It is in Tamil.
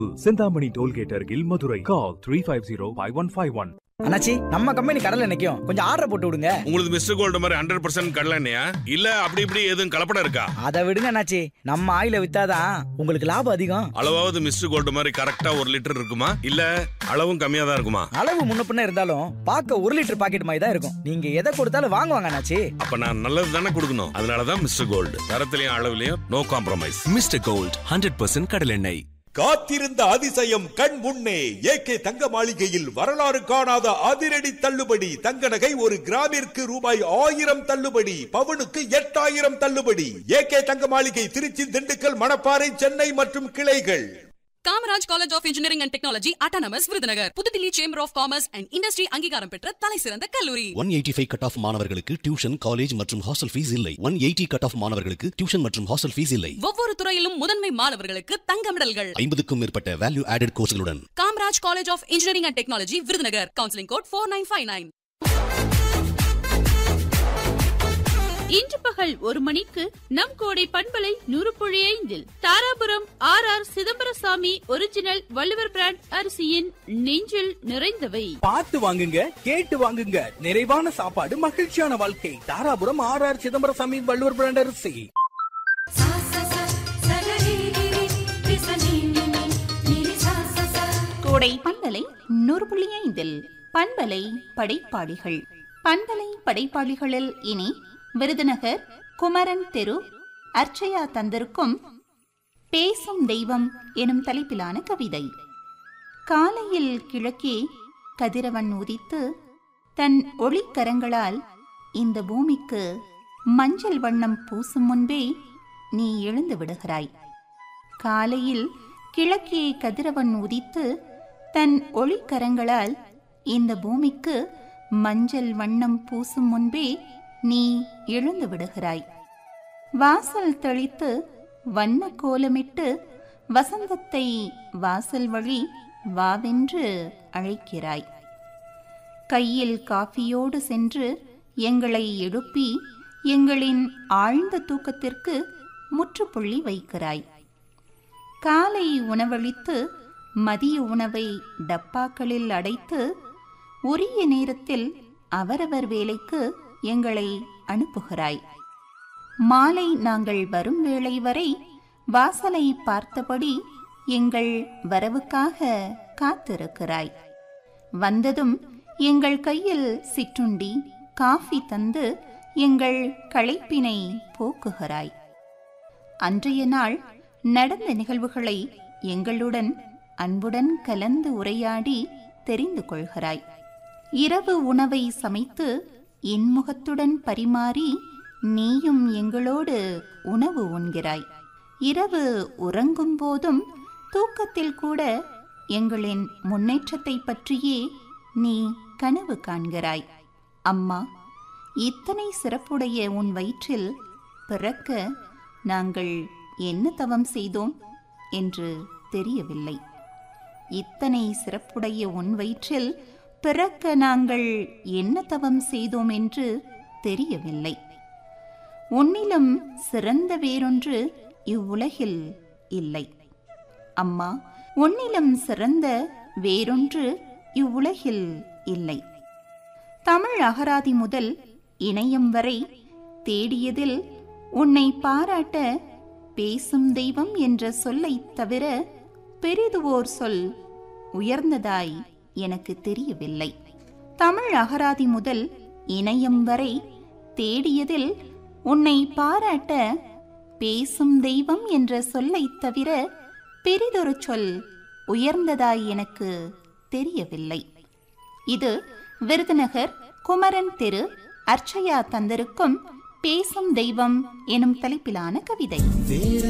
செந்தாமணி டோல்கேட் அருகில் Madurai call three five zero five one five one அண்ணாச்சி நம்ம கம்பெனி கடல்ல நிக்கும் கொஞ்சம் ஆர்டர் போட்டு விடுங்க உங்களுக்கு மிஸ்டர் கோல்டு மாதிரி ஹண்ட்ரட் பர்சன்ட் கடலண்ணையா இல்ல அப்படி இப்படி எதுவும் கலப்படம் இருக்கா அதை விடுங்க அண்ணாச்சி நம்ம ஆயில வித்தாதான் உங்களுக்கு லாபம் அதிகம் அளவாவது மிஸ்டர் கோல்டு மாதிரி கரெக்டா ஒரு லிட்டர் இருக்குமா இல்ல அளவும் கம்மியா தான் இருக்குமா அளவு முன்ன பின்ன இருந்தாலும் பார்க்க ஒரு லிட்டர் பாக்கெட் மாதிரி தான் இருக்கும் நீங்க எதை கொடுத்தாலும் வாங்குவாங்க அண்ணாச்சி அப்ப நான் நல்லது தானே கொடுக்கணும் அதனாலதான் மிஸ்டர் கோல்டு தரத்திலையும் அளவுலயும் no compromise Mister Gold hundred percent கடலெண்ணெய் காத்திருந்த அதிசயம் கண் முன்னே ஏகே தங்க மாளிகையில் வரலாறு காணாத அதிரடி தள்ளுபடி தங்க நகை ஒரு கிராமிற்கு ரூபாய் ஆயிரம் தள்ளுபடி பவுனுக்கு எட்டாயிரம் தள்ளுபடி ஏகே தங்க மாளிகை திருச்சி திண்டுக்கல் மணப்பாறை சென்னை மற்றும் கிளைகள் Kamaraj College of Engineering and Technology autonomous Virudhunagar Pudhudhilli chamber of commerce and industry அங்கீகாரம் பெற்ற தலை சிறந்த கல்லூரி one eighty five cut off மாணவர்களுக்கு டியூஷன் காலேஜ் மற்றும் ஹாஸ்டல் ஃபீஸ் இல்லை ஒன் எயிட்டி கட் ஆஃப் மாணவர்களுக்கு டியூஷன் மற்றும் ஹாஸ்டல் ஃபீஸ் இல்லை ஒவ்வொரு துறையிலும் முதன்மை மாணவர்களுக்கு தங்க மெடல்கள் ஐம்பதுக்கும் மேற்பட்ட வேல்யூ ஆடட் கோர்ஸ்களுடன் Kamaraj College of Engineering and Technology Virudhunagar counselling code four nine five nine இன்று பகல் ஒரு மணிக்கு நம் கோடை பண்பலை நூறு புள்ளி ஐந்தில் Dharapuram R R Chidambarasamy original Valluvar brand அரிசியின் நெஞ்சில் நிறைந்தவை பார்த்து வாங்குங்க கேட்டு வாங்குங்க நிறைவான சாப்பாடு மகிழ்ச்சியான வாழ்க்கை Dharapuram R R Chidambarasamy Valluvar brand அரிசி கோடை பண்பலை நூறு புள்ளி ஐந்தில் பண்பலை படைப்பாளிகள் பண்பலை படைப்பாளிகளில் இனி விருதுநகர் குமரன் தெரு அர்ச்சயா தந்திருக்கும் பேசும் தெய்வம் எனும் தலைப்பிலான கவிதை காலையில் கிழக்கே கதிரவன் உதித்து தன் ஒளிக்கரங்களால் இந்த பூமிக்கு மஞ்சள் வண்ணம் பூசும் முன்பே நீ எழுந்து விடுகிறாய் காலையில் கிழக்கே கதிரவன் உதித்து தன் ஒளிக்கரங்களால் இந்த பூமிக்கு மஞ்சள் வண்ணம் பூசும் முன்பே நீ எழுந்து விடுகிறாய் வாசல் தெளித்து வண்ண கோலமிட்டு வசந்தத்தை வாசல் வழி வாவென்று அழைக்கிறாய் கையில் காஃபியோடு சென்று எங்களை எழுப்பி எங்களின் ஆழ்ந்த தூக்கத்திற்கு முற்றுப்புள்ளி வைக்கிறாய் காலை உணவளித்து மதிய உணவை டப்பாக்களில் அடைத்து உரிய நேரத்தில் அவரவர் வேலைக்கு எங்களை அனுப்புகிறாய் மாலை நாங்கள் வரும் வேளை வரை வாசலை பார்த்தபடி எங்கள் வரவுக்காக காத்திருக்கிறாய் வந்ததும் எங்கள் கையில் சிற்றுண்டி காஃபி தந்து எங்கள் களைப்பினை போக்குகிறாய் அன்றைய நாள் நடந்த நிகழ்வுகளை எங்களுடன் அன்புடன் கலந்து உரையாடி தெரிந்து கொள்கிறாய் இரவு உணவை சமைத்து இன்முகத்துடன் பரிமாறி நீயும் எங்களோடு உணவு உண்கிறாய் இரவு உறங்கும் போதும் தூக்கத்தில் கூட எங்களின் முன்னேற்றத்தை பற்றியே நீ கனவு காண்கிறாய் அம்மா இத்தனை சிறப்புடைய உன் வயிற்றில் பிறக்க நாங்கள் என்ன தவம் செய்தோம் என்று தெரியவில்லை இத்தனை சிறப்புடைய உன் வயிற்றில் பிறக்க நாங்கள் என்ன தவம் செய்தோம் என்று தெரியவில்லை உன்னிலும் சிறந்த வேறொன்று இவ்வுலகில் இல்லை அம்மா உன்னிலும் சிறந்த வேறொன்று இவ்வுலகில் இல்லை தமிழ் அகராதி முதல் இணையம் வரை தேடியதில் உன்னை பாராட்ட பேசும் தெய்வம் என்ற சொல்லைத் தவிர பெரிதுவோர் சொல் உயர்ந்ததாய் எனக்கு தெரியவில்லை தமிழ் அகராதி முதல் இணையம் வரை தேடியதில் உன்னை பாராட்ட பேசும் தெய்வம் என்ற சொல்லைத் தவிர பெரிதொரு சொல் உயர்ந்ததாய் எனக்கு தெரியவில்லை இது விருதுநகர் குமரன் தெரு அர்ச்சயா தந்திருக்கும் பேசும் தெய்வம் எனும் தலைப்பிலான கவிதை